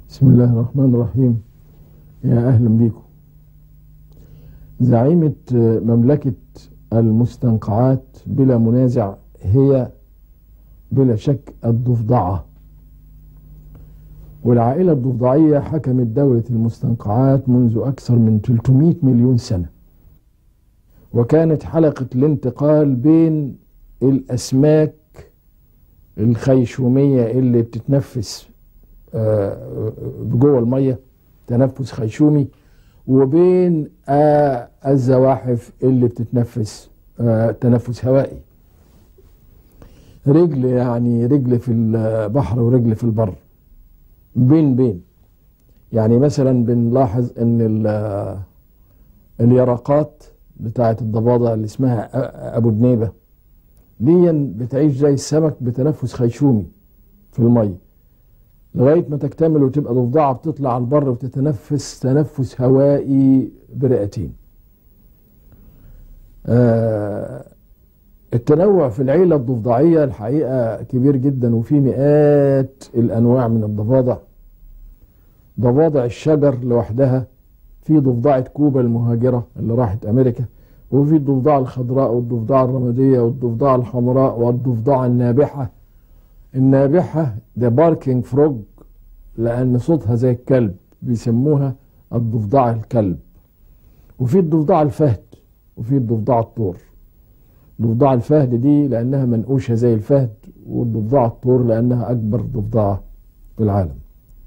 بسم الله الرحمن الرحيم يا أهلا بيكم زعيمة مملكة المستنقعات بلا منازع هي بلا شك الضفدعة والعائلة الضفدعية حكمت دولة المستنقعات منذ أكثر من 300 مليون سنة وكانت حلقة الانتقال بين الأسماك الخيشومية اللي بتتنفس جوه الميه تنفس خيشومي وبين الزواحف اللي بتتنفس تنفس هوائي رجل يعني رجل في البحر ورجل في البر بين بين يعني مثلا بنلاحظ ان اليرقات بتاعه الضفادع اللي اسمها ابو دنيبه دي بتعيش زي السمك بتنفس خيشومي في الميه لغايه ما تكتمل وتبقى ضفدعه بتطلع على البر وتتنفس تنفس هوائي برئتين. آه التنوع في العيله الضفدعيه الحقيقه كبير جدا وفي مئات الانواع من الضفادع. ضفادع الشجر لوحدها في ضفدعه كوبا المهاجره اللي راحت امريكا وفي الضفدعه الخضراء والضفدعه الرماديه والضفدعه الحمراء والضفدعه النابحه النابحة ده باركينج فروج لأن صوتها زي الكلب بيسموها الضفدعة الكلب وفي الضفدعة الفهد وفي الضفدعة الطور ضفدعة الفهد دي لأنها منقوشة زي الفهد والضفدعة الطور لأنها أكبر ضفدعة في العالم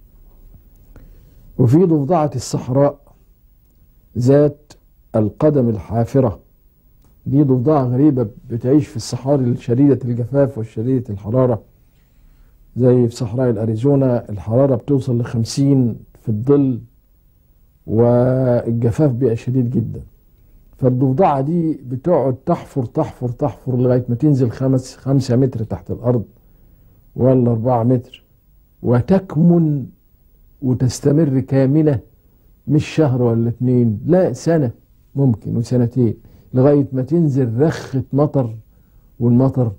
وفي ضفدعة الصحراء ذات القدم الحافرة دي ضفدعة غريبة بتعيش في الصحاري شديدة الجفاف والشديدة الحرارة زي في صحراء الأريزونا الحرارة بتوصل لخمسين في الظل والجفاف بيبقى شديد جدا فالضفدعة دي بتقعد تحفر تحفر تحفر لغاية ما تنزل خمس خمسة متر تحت الأرض ولا أربعة متر وتكمن وتستمر كامنة مش شهر ولا اتنين لا سنة ممكن وسنتين لغاية ما تنزل رخة مطر والمطر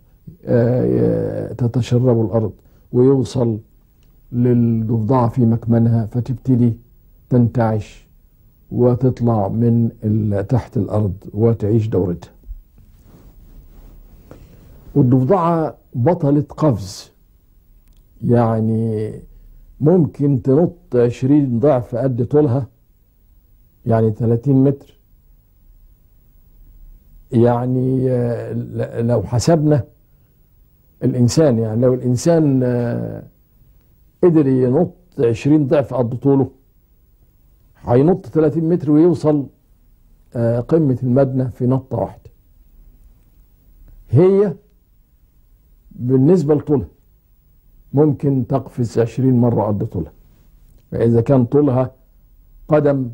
تتشرب الأرض ويوصل للضفدعة في مكمنها فتبتدي تنتعش وتطلع من تحت الأرض وتعيش دورتها والضفدعة بطلة قفز يعني ممكن تنط عشرين ضعف قد طولها يعني 30 متر يعني لو حسبنا الإنسان يعني لو الإنسان قدر ينط 20 ضعف قد طوله هينط 30 متر ويوصل قمة المبنى في نطة واحدة هي بالنسبة لطولها ممكن تقفز 20 مرة قد طولها فإذا كان طولها قدم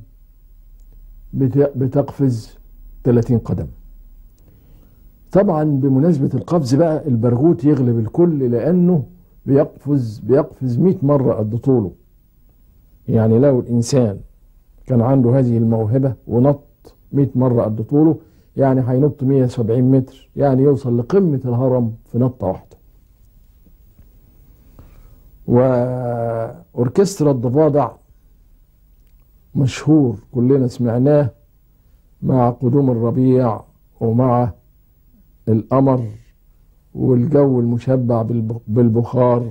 بتقفز 30 قدم طبعا بمناسبة القفز بقى البرغوث يغلب الكل لأنه بيقفز بيقفز 100 مرة قد طوله يعني لو الإنسان كان عنده هذه الموهبة ونط 100 مرة قد طوله يعني هينط 170 متر يعني يوصل لقمة الهرم في نطة واحدة وأوركسترا الضفادع مشهور كلنا سمعناه مع قدوم الربيع ومع القمر والجو المشبع بالبخار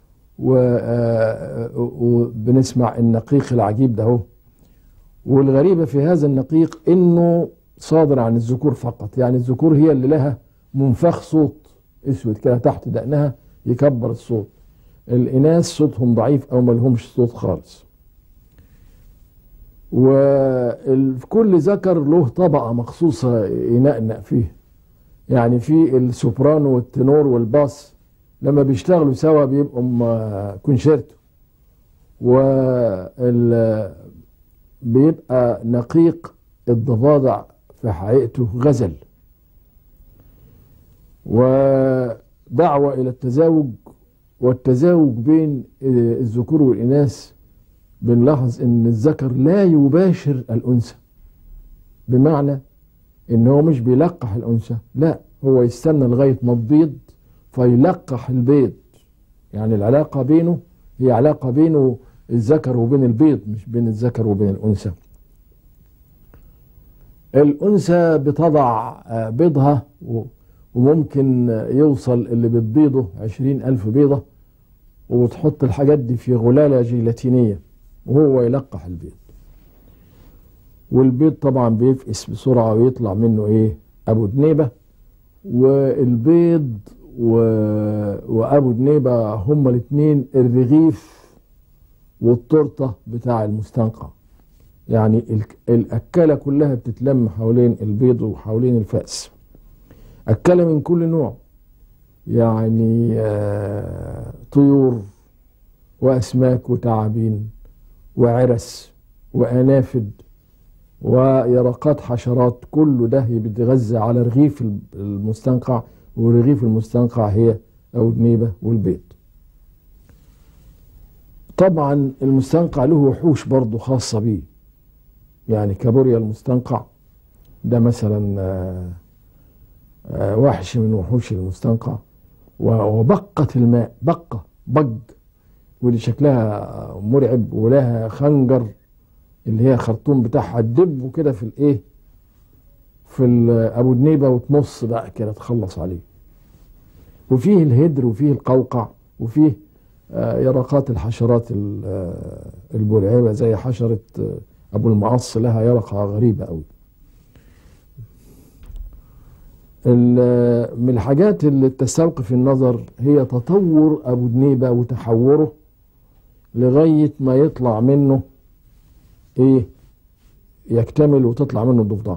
وبنسمع النقيق العجيب ده هو والغريبة في هذا النقيق انه صادر عن الذكور فقط يعني الذكور هي اللي لها منفخ صوت اسود كده تحت دقنها يكبر الصوت الاناث صوتهم ضعيف او ما لهمش صوت خالص وكل ذكر له طبقة مخصوصة ينقنق فيه يعني في السوبرانو والتنور والباس لما بيشتغلوا سوا بيبقوا كونشيرتو وال بيبقى نقيق الضفادع في حقيقته غزل ودعوة إلى التزاوج والتزاوج بين الذكور والإناث بنلاحظ ان الذكر لا يباشر الانثى بمعنى ان هو مش بيلقح الانثى لا هو يستنى لغايه ما تبيض فيلقح البيض يعني العلاقه بينه هي علاقه بينه الذكر وبين البيض مش بين الذكر وبين الأنثى الأنثى بتضع آه، بيضها و- وممكن آه، يوصل اللي بتبيضه عشرين ألف بيضة وتحط الحاجات دي في غلالة جيلاتينية وهو يلقح البيض والبيض طبعا بيفقس بسرعة ويطلع منه ايه أبو دنيبة والبيض و... وأبو دنيبة هما الاتنين الرغيف والتورته بتاع المستنقع يعني ال- الأكلة كلها بتتلم حوالين البيض وحوالين الفأس أكلة من كل نوع يعني آه، طيور وأسماك وتعابين وعرس وأنافد ويرقات حشرات كل ده بيتغذى على رغيف المستنقع ورغيف المستنقع هي أو النيبة والبيض طبعا المستنقع له وحوش برضه خاصة بيه يعني كابوريا المستنقع ده مثلا آه، آه، وحش من وحوش المستنقع و- وبقة الماء بقة بج واللي شكلها مرعب ولها خنجر اللي هي خرطوم بتاعها تدب كده في الايه في ال- ابو دنيبه وتمص بقى كده تخلص عليه وفيه الهدر وفيه القوقع وفيه آه، يرقات الحشرات ال- آه، المرعبه زي حشره آه، ابو المقص لها يرقه غريبه قوي ال- من الحاجات اللي تستوقف النظر هي تطور ابو دنيبه وتحوره لغايه ما يطلع منه ايه يكتمل وتطلع منه الضفدع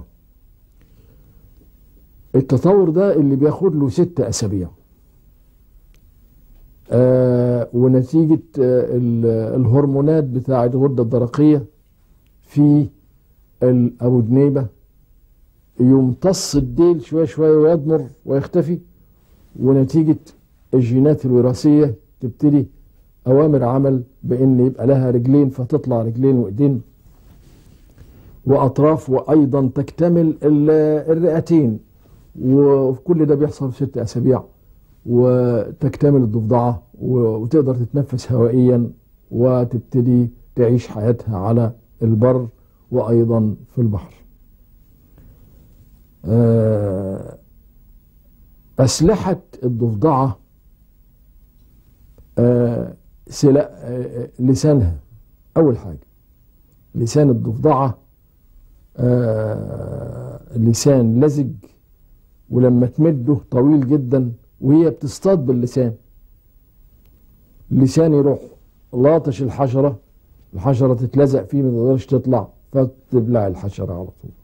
التطور ده اللي بياخد له ست اسابيع آه ونتيجة آه ال- الهرمونات بتاعة الغدة الدرقية في ال- أبو دنيبة يمتص الديل شوية شوية ويضمر ويختفي ونتيجة الجينات الوراثية تبتدي أوامر عمل بأن يبقى لها رجلين فتطلع رجلين وإيدين وأطراف وأيضا تكتمل ال- الرئتين وكل ده بيحصل في ست أسابيع وتكتمل الضفدعة و- وتقدر تتنفس هوائيا وتبتدي تعيش حياتها على البر وأيضا في البحر آه، أسلحة الضفدعة آه، سلا آه، لسانها أول حاجة لسان الضفدعة آه، لسان لزج ولما تمده طويل جدا وهي بتصطاد باللسان اللسان يروح لاطش الحشرة الحشرة تتلزق فيه ما تقدرش تطلع فتبلع الحشرة على طول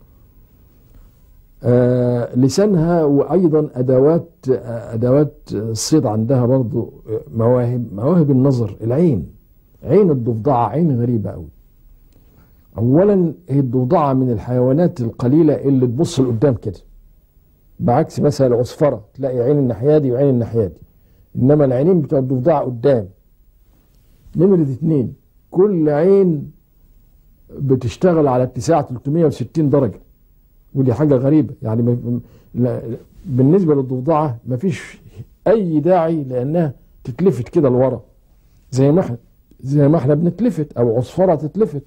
آه لسانها وايضا ادوات آه ادوات الصيد عندها برضو مواهب مواهب النظر العين عين الضفدعه عين غريبه قوي اولا هي الضفدعه من الحيوانات القليله اللي تبص لقدام كده بعكس مثلا العصفره تلاقي عين الناحيه دي وعين الناحيه دي انما العينين بتوع الضفدعه قدام نمرة اتنين كل عين بتشتغل على اتساع 360 درجة ودي حاجة غريبة يعني م- لا- بالنسبة للضفدعة مفيش أي داعي لأنها تتلفت كده لورا زي ما احنا زي ما احنا بنتلفت أو عصفرة تتلفت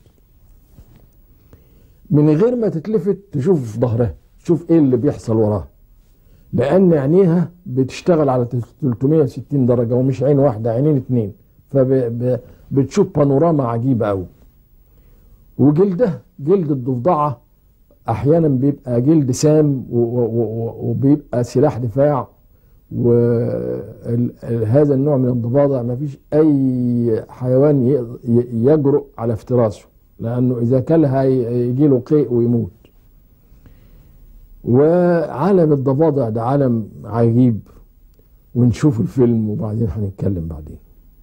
من غير ما تتلفت تشوف ظهرها تشوف ايه اللي بيحصل وراها لأن عينيها بتشتغل على 360 درجة ومش عين واحدة عينين اتنين فبتشوف بانوراما عجيبة أوي وجلدها جلد الضفدعة احيانا بيبقى جلد سام و- و- و- وبيبقى سلاح دفاع وهذا النوع من الضفادع ما فيش اي حيوان ي- ي- يجرؤ على افتراسه لانه اذا كلها يجي له قيء ويموت وعالم الضفادع ده عالم عجيب ونشوف الفيلم وبعدين هنتكلم بعدين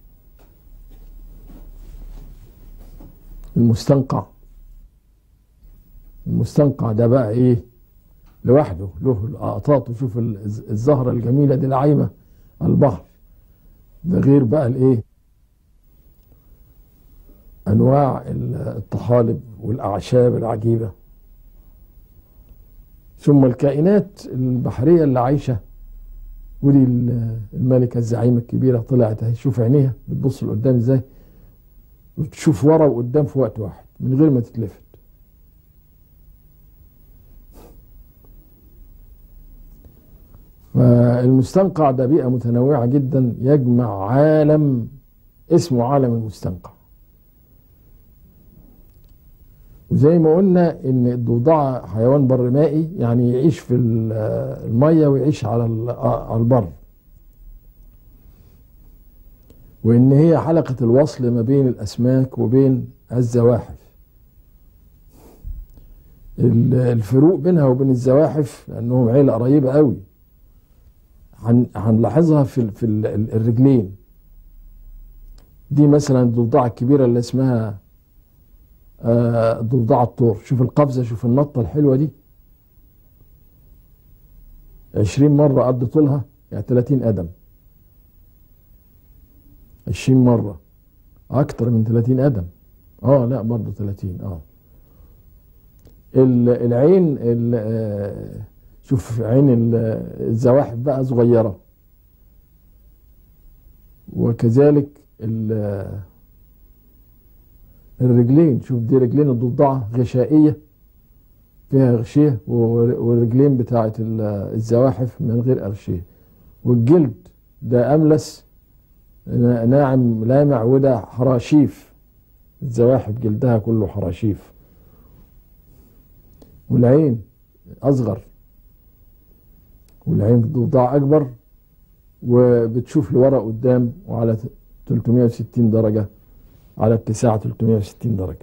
المستنقع المستنقع ده بقى ايه لوحده له الاقطاط وشوف ال- الزهره الجميله دي العايمه على البحر ده غير بقى الايه انواع ال- الطحالب والاعشاب العجيبه ثم الكائنات البحريه اللي عايشه ودي ال- الملكه الزعيمه الكبيره طلعت اهي شوف عينيها بتبص لقدام ازاي وتشوف ورا وقدام في وقت واحد من غير ما تتلفت فالمستنقع ده بيئة متنوعة جدا يجمع عالم اسمه عالم المستنقع وزي ما قلنا ان الضفدعة حيوان بر مائي يعني يعيش في المية ويعيش على البر وان هي حلقة الوصل ما بين الاسماك وبين الزواحف الفروق بينها وبين الزواحف لانهم عيلة قريبة قوي هنلاحظها في في الرجلين دي مثلا الضفدعة الكبيرة اللي اسمها ضفدعة الطور شوف القفزة شوف النطة الحلوة دي عشرين مرة قد طولها يعني تلاتين قدم عشرين مرة أكتر من تلاتين قدم اه لا برضه تلاتين اه العين شوف عين الزواحف بقى صغيرة وكذلك الرجلين شوف دي رجلين الضفدعة غشائية فيها غشية والرجلين بتاعت الزواحف من غير أرشية والجلد ده أملس ناعم لامع وده حراشيف الزواحف جلدها كله حراشيف والعين أصغر والعين الضفدع أكبر وبتشوف لورا قدام وعلى 360 درجة على اتساع 360 درجة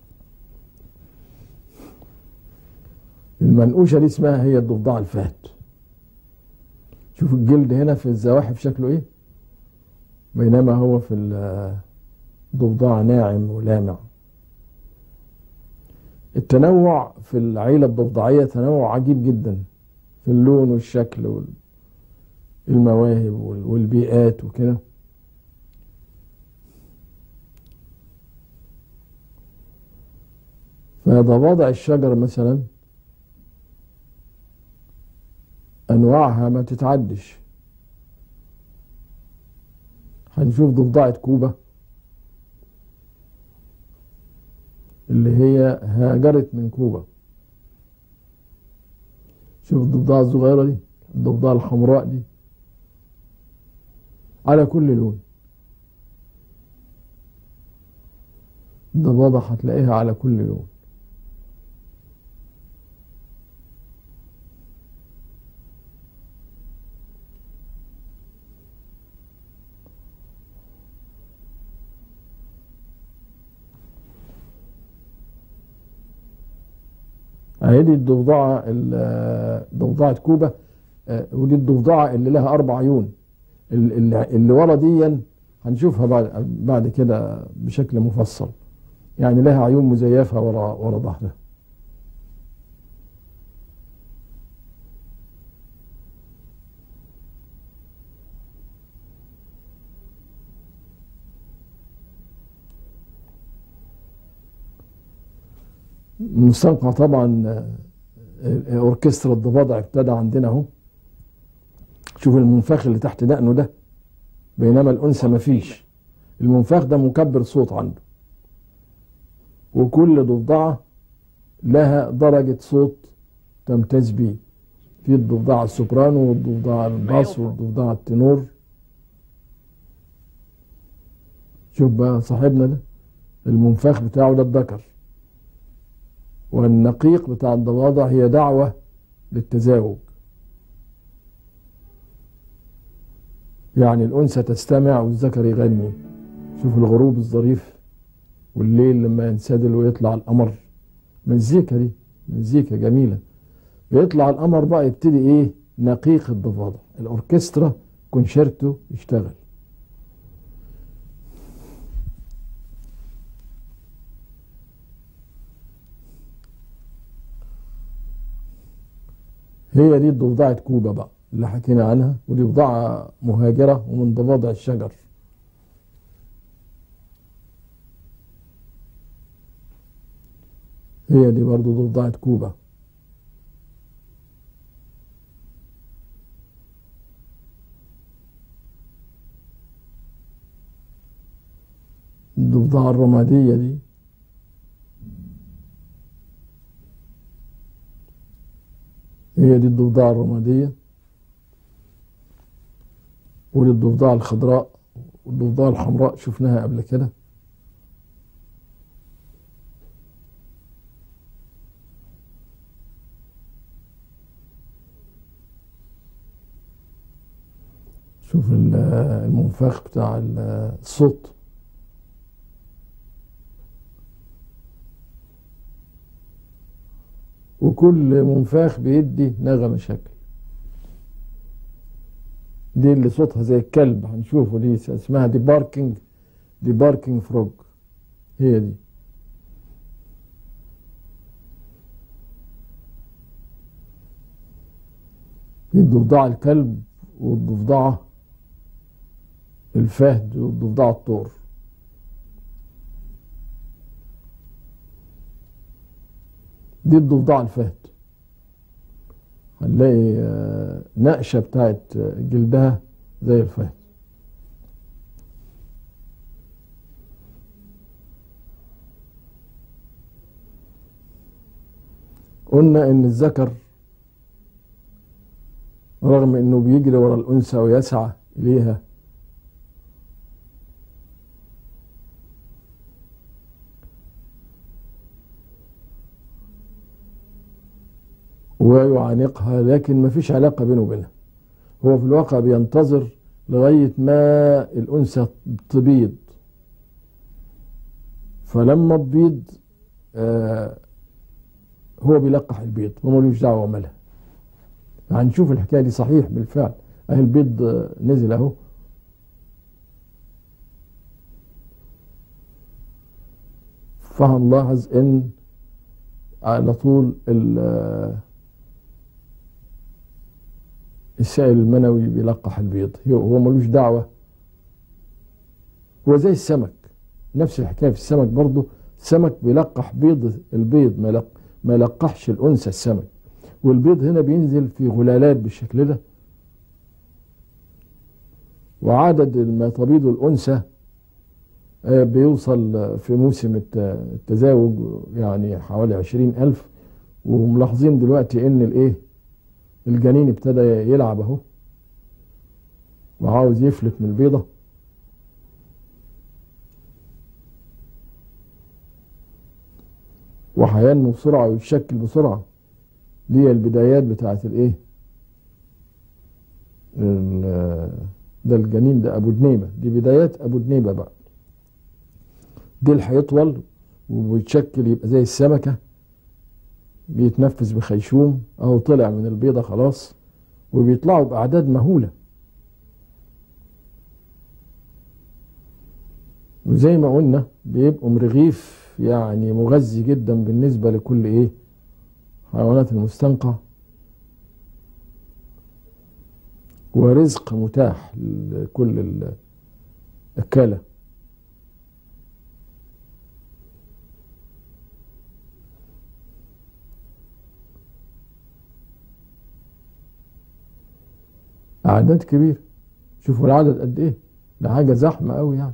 المنقوشة دي اسمها هي الضفدع الفهد شوف الجلد هنا في الزواحف شكله ايه بينما هو في الضفدع ناعم ولامع التنوع في العيلة الضفدعية تنوع عجيب جدا في اللون والشكل والمواهب والبيئات وكده فضفادع الشجر مثلا انواعها ما تتعدش هنشوف ضفدعة كوبا اللي هي هاجرت من كوبا شوف الضفدعة الصغيرة دي الضفدعة الحمراء دي على كل لون الضفادع هتلاقيها على كل لون اهي دي الضفدعه ضفدعه كوبا ودي الضفدعه اللي لها اربع عيون اللي ورا دي هنشوفها بعد بعد كده بشكل مفصل يعني لها عيون مزيفه ورا ورا ظهرها المستنقع طبعا اوركسترا الضفادع ابتدى عندنا اهو شوف المنفاخ اللي تحت دقنه ده بينما الانثى مفيش المنفاخ ده مكبر صوت عنده وكل ضفدعه لها درجه صوت تمتاز بيه في الضفدعه السوبرانو والضفدعه الباس والضفدعه التنور شوف بقى صاحبنا ده المنفاخ بتاعه ده الذكر والنقيق بتاع الضفادع هي دعوة للتزاوج يعني الأنثى تستمع والذكر يغني شوف الغروب الظريف والليل لما ينسدل ويطلع القمر مزيكا دي مزيكا جميلة بيطلع القمر بقى يبتدي ايه نقيق الضفادع الأوركسترا كونشيرتو يشتغل هي دي ضفدعة كوبا بقى اللي حكينا عنها ودي ضفدعة مهاجرة ومن ضفادع الشجر هي دي برضو ضفدعة كوبا الضفدعة الرمادية دي هي دي الضفدعة الرمادية ودي الضفدعة الخضراء والضفدعة الحمراء شفناها قبل كده شوف ال- المنفاخ بتاع ال- الصوت وكل منفاخ بيدي نغمة شكل دي اللي صوتها زي الكلب هنشوفه دي اسمها دي باركينج دي باركينج فروج هي دي دي الضفدعة الكلب والضفدعة الفهد والضفدعة الطور دي الضفدعة الفهد هنلاقي آه، نقشة بتاعت آه، جلدها زي الفهد قلنا ان الذكر رغم انه بيجري ورا الانثى ويسعى اليها ويعانقها لكن ما فيش علاقة بينه وبينها هو في الواقع بينتظر لغاية ما الأنثى تبيض فلما تبيض آه هو بيلقح البيض وملوش دعوة مالها هنشوف الحكاية دي صحيح بالفعل أهي البيض آه، نزل أهو فهنلاحظ إن على طول ال- آه، السائل المنوي بيلقح البيض هو- هو ملوش دعوة هو زي السمك نفس الحكاية في السمك برضه السمك بيلقح بيض البيض ما يلق- ما يلقحش الأنثى السمك والبيض هنا بينزل في غلالات بالشكل ده وعدد ما تبيض الأنثى آه، بيوصل آه، في موسم الت- التزاوج يعني حوالي عشرين ألف وملاحظين دلوقتي إن الإيه الجنين ابتدى يلعب أهو وعاوز يفلت من البيضة وهينمو بسرعة ويتشكل بسرعة دي هي البدايات بتاعت الإيه ال- ده الجنين ده أبو دنيبة دي بدايات أبو دنيبة بقى دي اللي هيطول وبيتشكل يبقى زي السمكة بيتنفس بخيشوم أهو طلع من البيضة خلاص وبيطلعوا بأعداد مهولة وزي ما قلنا بيبقوا مرغيف يعني مغذي جدا بالنسبة لكل إيه حيوانات المستنقع ورزق متاح لكل ال- الأكالة أعداد كبيرة شوفوا العدد قد إيه ده حاجة زحمة أوي يعني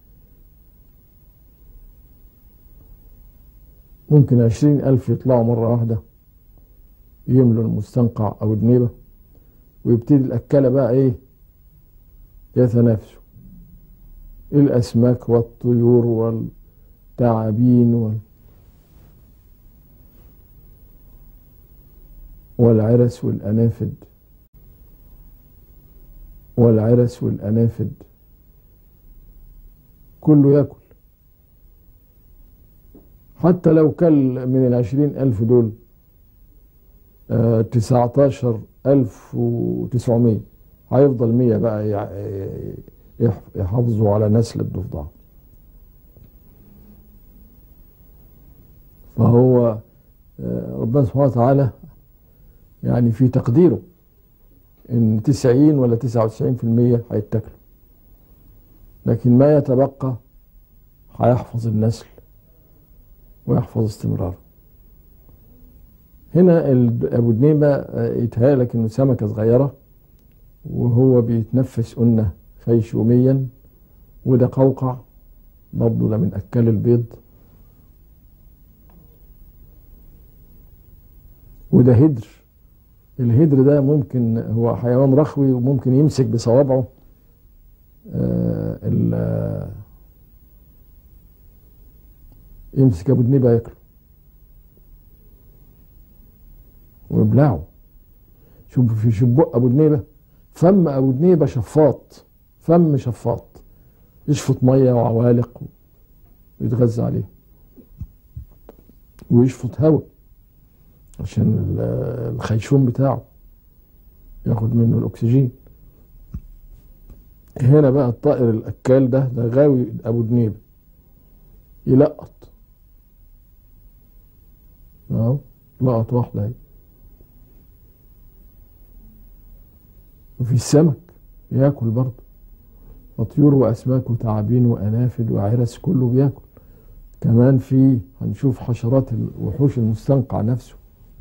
ممكن عشرين ألف يطلعوا مرة واحدة يملوا المستنقع أو الدنيبة ويبتدي الأكلة بقى إيه يتنافسوا الأسماك والطيور والتعابين وال والعرس والأنافد والعرس والأنافد كله ياكل حتى لو كل من العشرين ألف دول تسعتاشر ألف وتسعمية هيفضل مية بقى يع- يح- يحافظوا على نسل الضفدع فهو آه، ربنا سبحانه وتعالى يعني في تقديره ان تسعين ولا تسعة وتسعين في المية هيتاكلوا لكن ما يتبقى هيحفظ النسل ويحفظ استمراره هنا ال- ابو دنيمة آه، يتهيألك انه سمكة صغيرة وهو بيتنفس قلنا خيشوميا وده قوقع برضه ده من أكل البيض وده هدر الهدر ده ممكن هو حيوان رخوي وممكن يمسك بصوابعه آه يمسك ابو دنيبه ياكله ويبلعه شوف في شبق ابو دنيبه فم ابو دنيبه شفاط فم شفاط يشفط ميه وعوالق ويتغذى عليه ويشفط هواء عشان الخيشوم بتاعه ياخد منه الاكسجين هنا بقى الطائر الاكال ده ده غاوي ابو دنيبه يلقط اهو لقط واحده اهي وفي السمك ياكل برضه وطيور واسماك وتعابين وانافد وعرس كله بياكل كمان في هنشوف حشرات الوحوش المستنقع نفسه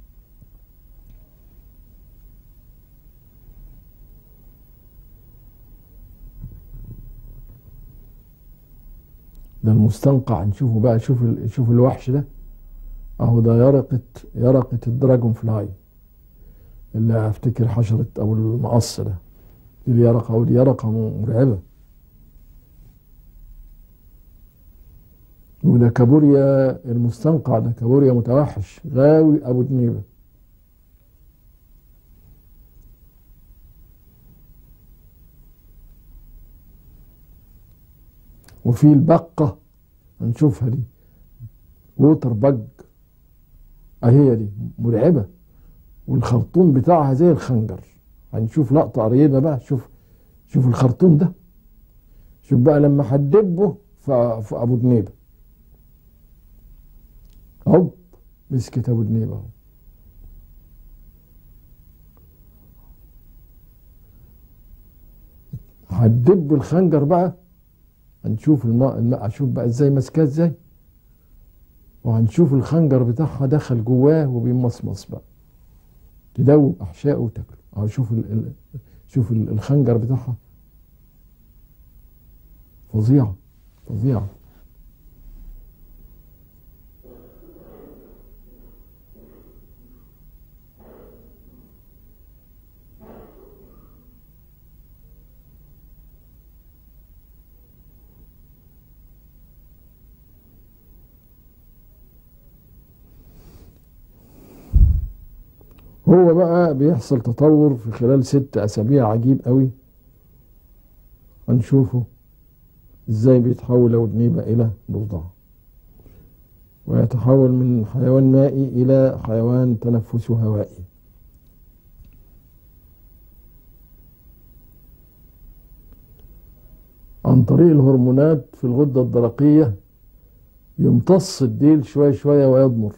ده المستنقع نشوفه بقى شوف شوف الوحش ده اهو ده يرقة يرقة الدراجون فلاي اللي افتكر حشرة او المقص ده دي اليرقة او اليرقة مرعبة وده كابوريا المستنقع ده كابوريا متوحش غاوي ابو دنيبه وفي البقة هنشوفها دي ووتر بج اهي دي مرعبة والخرطوم بتاعها زي الخنجر هنشوف لقطة قريبة بقى شوف شوف الخرطوم ده شوف بقى لما هتدبه في ابو دنيبة هوب مسكت ابو دنيبة اهو هتدب الخنجر بقى هنشوف الماء الماء اشوف بقى ازاي ماسكاه ازاي وهنشوف الخنجر بتاعها دخل جواه وبيمصمص بقى تدوب احشائه وتاكله اهو شوف ال ال شوف ال الخنجر بتاعها فظيعه فظيعه هو بقى بيحصل تطور في خلال ست أسابيع عجيب قوي هنشوفه ازاي بيتحول لو دنيبة إلى ضفدع ويتحول من حيوان مائي إلى حيوان تنفسه هوائي عن طريق الهرمونات في الغدة الدرقية يمتص الديل شوية شوية ويضمر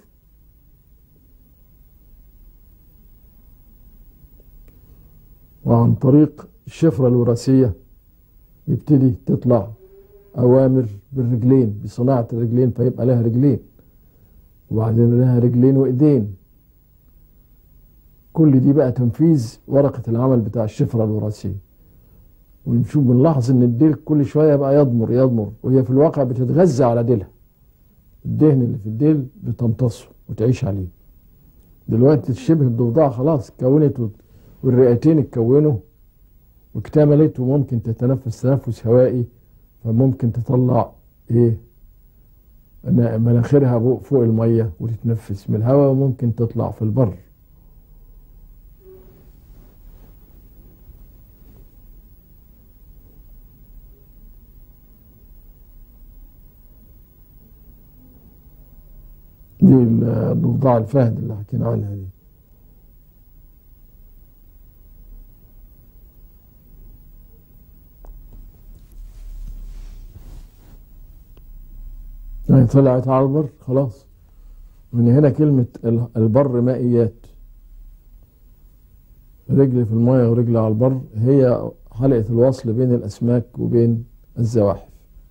وعن طريق الشفرة الوراثية يبتدي تطلع أوامر بالرجلين بصناعة الرجلين فيبقى لها رجلين وبعدين لها رجلين وإيدين كل دي بقى تنفيذ ورقة العمل بتاع الشفرة الوراثية ونشوف بنلاحظ ان الديل كل شوية بقى يضمر يضمر وهي في الواقع بتتغذى على ديلها الدهن اللي في الديل بتمتصه وتعيش عليه دلوقتي شبه الضفدعة خلاص كونت والرئتين اتكونوا واكتملت وممكن تتنفس تنفس هوائي فممكن تطلع ايه مناخيرها فوق المية وتتنفس من الهواء وممكن تطلع في البر دي الضفدع الفهد اللي حكينا عنها دي يعني طلعت على البر خلاص من هنا كلمة البر مائيات رجل في المية ورجل على البر هي حلقة الوصل بين الأسماك وبين الزواحف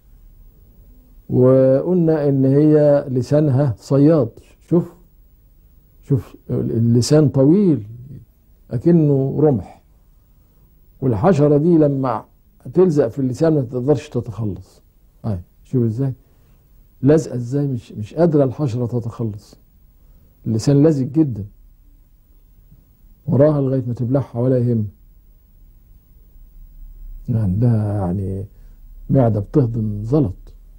وقلنا إن هي لسانها صياد شوف شوف اللسان طويل أكنه رمح والحشرة دي لما تلزق في اللسان ما تقدرش تتخلص أي شوف ازاي لازقه ازاي مش مش قادره الحشره تتخلص اللسان لازق جدا وراها لغايه ما تبلعها ولا يهم عندها يعني معده بتهضم زلط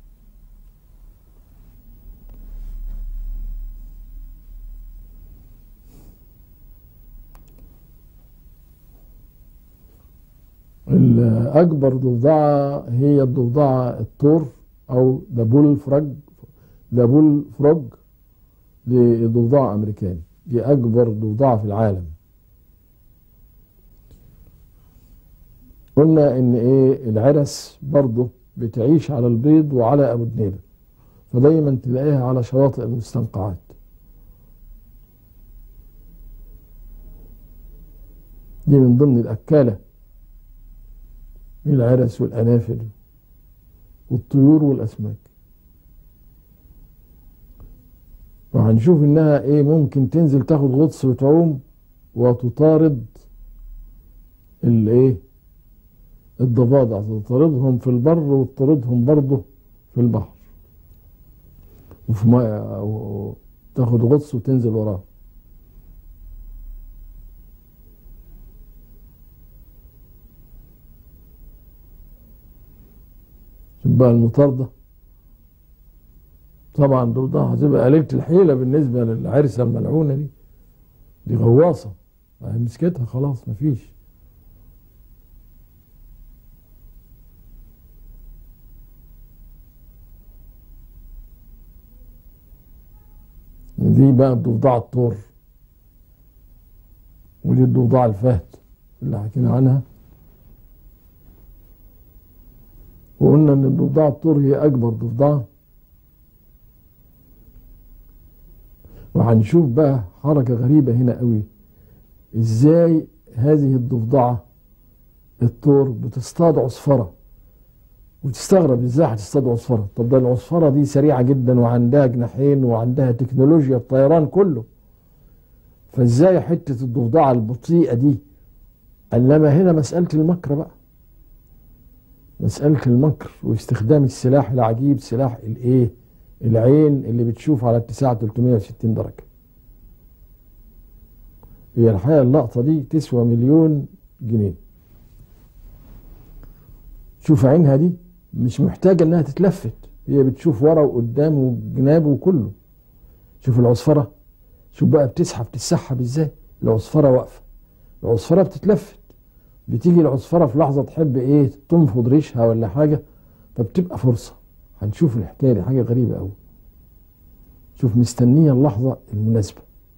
أكبر ضفدعة هي الضفدعة الطور أو ذا بول فراج ذا بول فروج دي ضفدعة أمريكاني دي أكبر ضفدعة في العالم قلنا إن إيه العرس برضه بتعيش على البيض وعلى أبو دنيبة فدايما تلاقيها على شواطئ المستنقعات دي من ضمن الأكالة العرس والأنافل والطيور والأسماك وهنشوف إنها إيه ممكن تنزل تاخد غطس وتعوم وتطارد الإيه الضفادع تطاردهم في البر وتطاردهم برضه في البحر وفي ماء تاخد غطس وتنزل وراه تبقى المطاردة طبعا ضدها هتبقى قليلة الحيلة بالنسبة للعرسة الملعونة دي دي غواصة مسكتها خلاص مفيش دي بقى الضفدع الطور ودي الضفدع الفهد اللي حكينا عنها وقلنا ان الضفدع الطور هي اكبر ضفدعه وهنشوف بقى حركه غريبه هنا قوي ازاي هذه الضفدعه الطور بتصطاد عصفره وتستغرب ازاي هتصطاد عصفره طب ده العصفره دي سريعه جدا وعندها جناحين وعندها تكنولوجيا الطيران كله فازاي حته الضفدعه البطيئه دي انما هنا مساله المكر بقى مسألة المكر واستخدام السلاح العجيب سلاح الايه العين اللي بتشوف على اتساع 360 درجة هي الحقيقة اللقطة دي تسوى مليون جنيه شوف عينها دي مش محتاجة انها تتلفت هي بتشوف ورا وقدام وجناب وكله شوف العصفرة شوف بقى بتسحب تسحب ازاي العصفرة واقفة العصفرة بتتلفت بتيجي العصفرة في لحظة تحب ايه تنفض ريشها ولا حاجة فبتبقى فرصة هنشوف الحكاية دي حاجة غريبة قوي شوف مستنية اللحظة المناسبة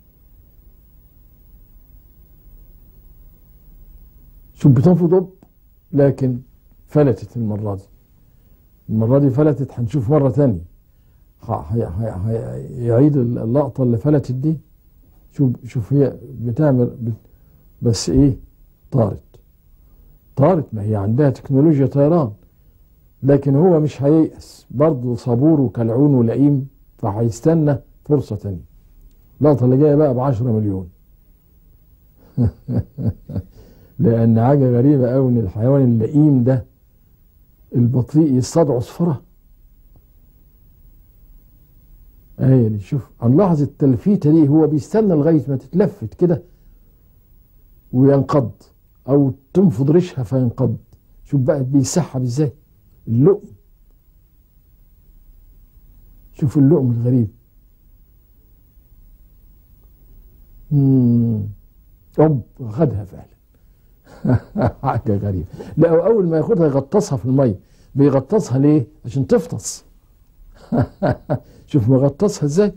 شوف بتنفض لكن فلتت المرة دي المرة دي فلتت هنشوف مرة تانية يعيد اللقطة اللي فلتت دي شوف شوف هي بتعمل بس ايه طارت طارت ما هي عندها تكنولوجيا طيران لكن هو مش هييأس برضه صبور وكلعون ولئيم فهيستنى فرصة تانية اللقطة اللي جاية بقى بعشرة مليون لأن حاجة غريبة أوي إن الحيوان اللئيم ده البطيء يصطاد عصفرة اهي دي شوف هنلاحظ التلفيتة دي هو بيستنى لغاية ما تتلفت كده وينقض او تنفض ريشها فينقض شوف بقى بيسحب ازاي اللؤم شوف اللؤم الغريب امم أب خدها فعلا حاجة غريبة لا أول ما ياخدها يغطسها في المية بيغطسها ليه؟ عشان تفطس شوف مغطسها ازاي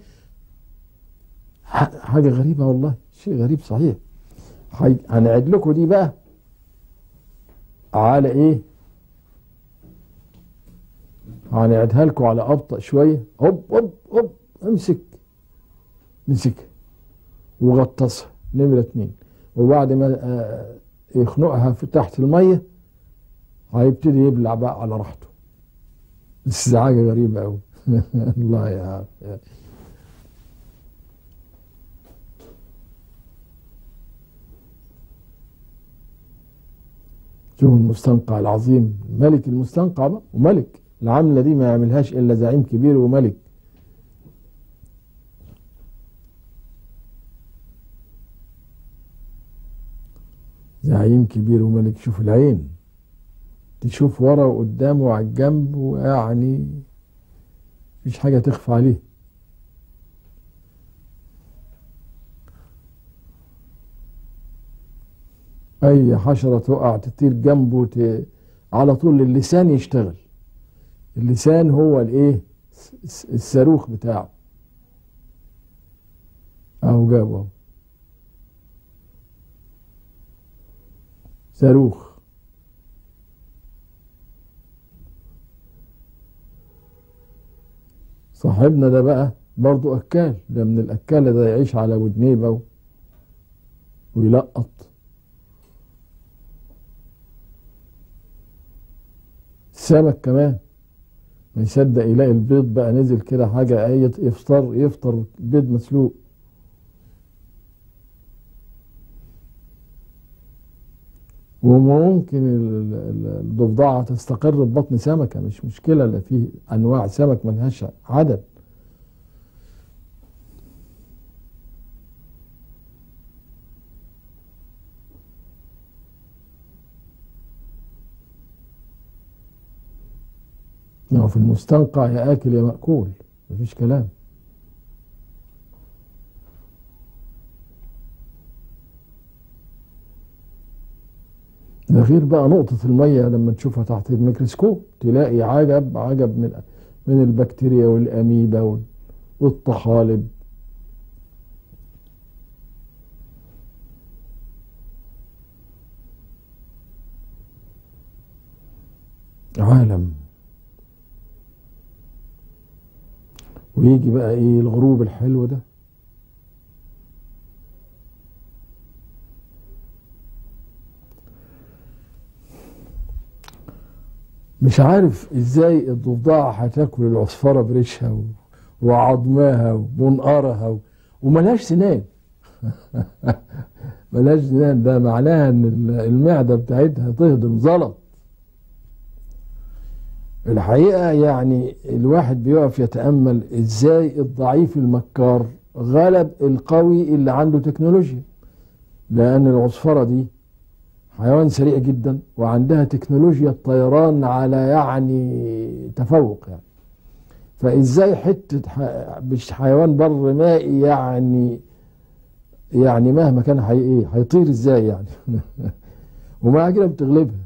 حاجة غريبة والله شيء غريب صحيح هنعد لكم دي بقى على ايه هنعدها لكم على ابطا شويه هوب هوب هوب امسك مسك وغطسها نمره اتنين وبعد ما يخنقها في تحت الميه هيبتدي يبلع بقى على راحته بس حاجه غريبه قوي الله يا شوف المستنقع العظيم ملك المستنقع بقى وملك العملة دي ما يعملهاش إلا زعيم كبير وملك زعيم كبير وملك شوف العين تشوف ورا وقدام وعلى الجنب ويعني مفيش حاجة تخفى عليه أي حشرة تقع تطير جنبه ت... على طول اللسان يشتغل اللسان هو الايه الصاروخ بتاعه اهو جابه اهو صاروخ صاحبنا ده بقى برضو أكال ده من الأكالة ده يعيش على ودنيبة ويلقط السمك كمان ما يصدق يلاقي البيض بقى نزل كده حاجة أي يفطر يفطر بيض مسلوق وممكن الضفدعة تستقر في بطن سمكة مش مشكلة لا في أنواع سمك ملهاش عدد يعني في المستنقع يا آكل يا مأكول مفيش كلام ده غير بقى نقطة المية لما تشوفها تحت الميكروسكوب تلاقي عجب عجب من من البكتيريا والأميبا والطحالب عالم ويجي بقى ايه الغروب الحلو ده مش عارف ازاي الضفدعة هتاكل العصفرة بريشها وعظمها ومنقرها وملهاش سنان ملهاش سنان ده معناها ان المعدة بتاعتها تهضم زلط الحقيقة يعني الواحد بيقف يتأمل ازاي الضعيف المكار غلب القوي اللي عنده تكنولوجيا لأن العصفرة دي حيوان سريع جدا وعندها تكنولوجيا الطيران على يعني تفوق يعني فازاي حتة مش حيوان بر مائي يعني يعني مهما كان حي ايه هيطير ازاي يعني ومع كده بتغلبها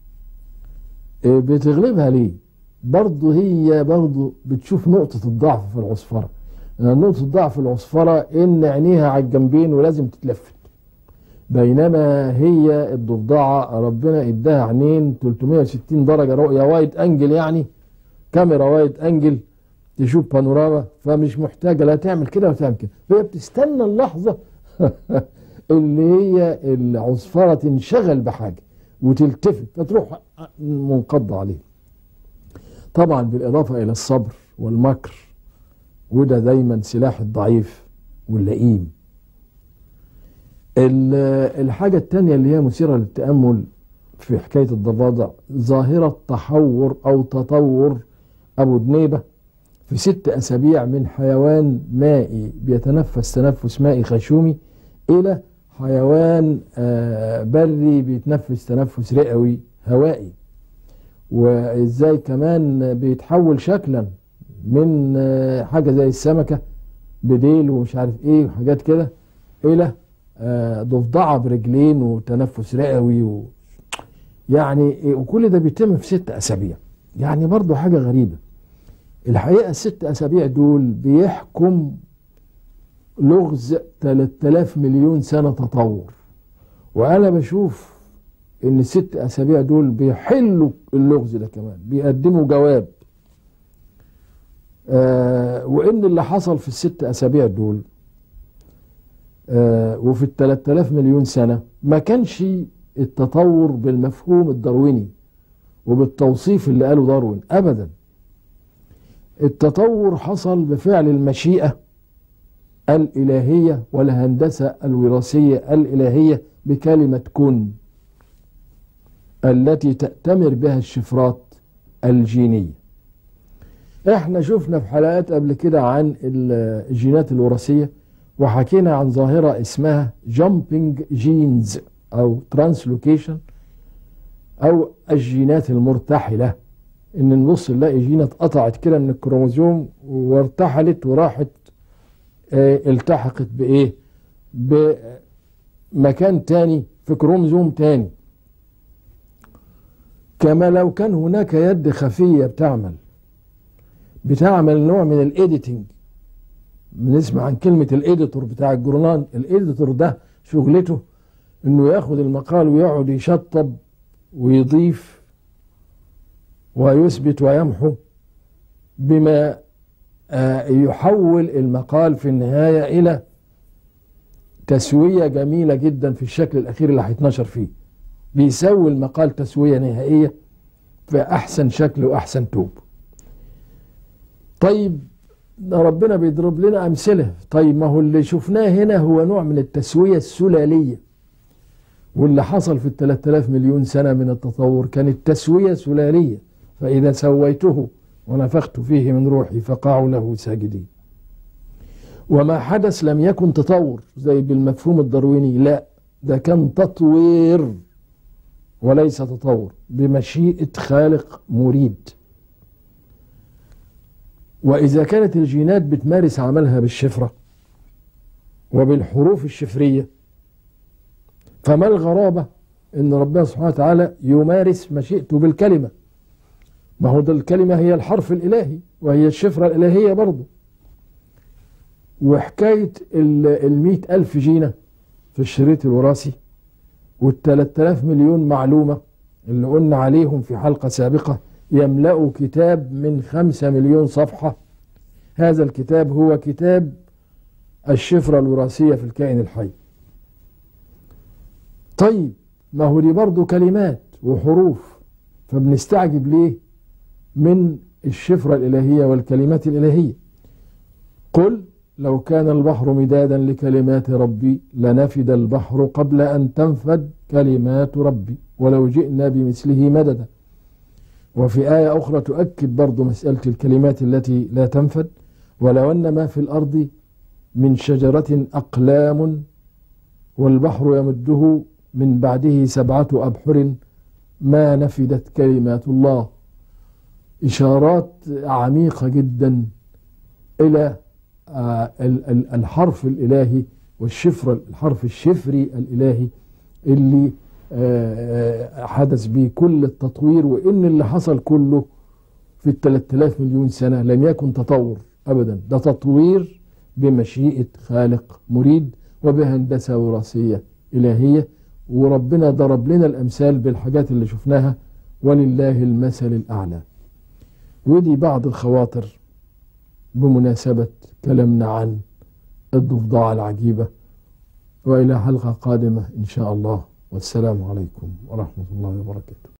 بتغلبها ليه برضه هي برضه بتشوف نقطة الضعف في العصفرة نقطة الضعف في العصفرة ان عينيها على الجنبين ولازم تتلفت بينما هي الضفدعة ربنا اداها عينين 360 درجة رؤية وايد انجل يعني كاميرا وايد انجل تشوف بانوراما فمش محتاجة لا تعمل كده ولا تعمل كده فهي بتستنى اللحظة اللي هي العصفرة تنشغل بحاجة وتلتفت فتروح منقضة عليه طبعا بالإضافة إلى الصبر والمكر وده دايما سلاح الضعيف واللئيم الحاجة التانية اللي هي مثيرة للتأمل في حكاية الضفادع ظاهرة تحور أو تطور أبو دنيبة في ست أسابيع من حيوان مائي بيتنفس تنفس مائي خشومي إلى حيوان بري بيتنفس تنفس رئوي هوائي وإزاي كمان بيتحول شكلا من حاجة زي السمكة بديل ومش عارف إيه وحاجات كده إلى ضفدعة برجلين وتنفس رئوي و يعني وكل ده بيتم في ست أسابيع يعني برضو حاجة غريبة الحقيقة الست أسابيع دول بيحكم لغز 3000 مليون سنة تطور وأنا بشوف إن الست أسابيع دول بيحلوا اللغز ده كمان بيقدموا جواب آه وإن اللي حصل في الست أسابيع دول آه وفي ال 3000 مليون سنة ما كانش التطور بالمفهوم الدارويني وبالتوصيف اللي قاله داروين أبدا التطور حصل بفعل المشيئة الإلهية والهندسة الوراثية الإلهية بكلمة كن التي تأتمر بها الشفرات الجينية احنا شفنا في حلقات قبل كده عن ال- الجينات الوراثية وحكينا عن ظاهرة اسمها jumping genes او translocation او الجينات المرتحلة ان نبص نلاقي جينة اتقطعت كده من الكروموزوم وارتحلت وراحت اه التحقت بايه بمكان تاني في كروموزوم تاني كما لو كان هناك يد خفية بتعمل بتعمل نوع من الايديتنج بنسمع عن كلمة الاديتور بتاع الجورنال الاديتور ده شغلته انه ياخد المقال ويقعد يشطب ويضيف ويثبت ويمحو بما آه، يحول المقال في النهاية إلى تسوية جميلة جدا في الشكل الأخير اللي هيتنشر فيه بيسوي المقال تسوية نهائية في أحسن شكل وأحسن توب طيب ده ربنا بيضرب لنا أمثلة طيب ما هو اللي شفناه هنا هو نوع من التسوية السلالية واللي حصل في الثلاث آلاف مليون سنة من التطور كانت تسوية سلالية فإذا سويته ونفخت فيه من روحي فقعوا له ساجدين وما حدث لم يكن تطور زي بالمفهوم الدارويني لا ده كان تطوير وليس تطور بمشيئة خالق مريد وإذا كانت الجينات بتمارس عملها بالشفرة وبالحروف الشفرية فما الغرابة إن ربنا سبحانه وتعالى يمارس مشيئته بالكلمة ما هو ده الكلمة هي الحرف الإلهي وهي الشفرة الإلهية برضه وحكاية المئة ألف جينة في الشريط الوراثي والثلاث آلاف مليون معلومة اللي قلنا عليهم في حلقة سابقة يملأوا كتاب من خمسة مليون صفحة هذا الكتاب هو كتاب الشفرة الوراثية في الكائن الحي طيب ما هو دي برضه كلمات وحروف فبنستعجب ليه من الشفرة الإلهية والكلمات الإلهية قل لو كان البحر مدادا لكلمات ربي لنفد البحر قبل أن تنفد كلمات ربي ولو جئنا بمثله مددا وفي آية أخرى تؤكد برضو مسألة الكلمات التي لا تنفد ولو أن ما في الأرض من شجرة أقلام والبحر يمده من بعده سبعة أبحر ما نفدت كلمات الله إشارات عميقة جدا إلى الحرف الإلهي والشفر الحرف الشفري الإلهي اللي حدث به كل التطوير وإن اللي حصل كله في الثلاث آلاف مليون سنة لم يكن تطور أبدا ده تطوير بمشيئة خالق مريد وبهندسة وراثية إلهية وربنا ضرب لنا الأمثال بالحاجات اللي شفناها ولله المثل الأعلى ودي بعض الخواطر بمناسبة كلامنا عن الضفدعة العجيبة وإلى حلقة قادمة إن شاء الله والسلام عليكم ورحمة الله وبركاته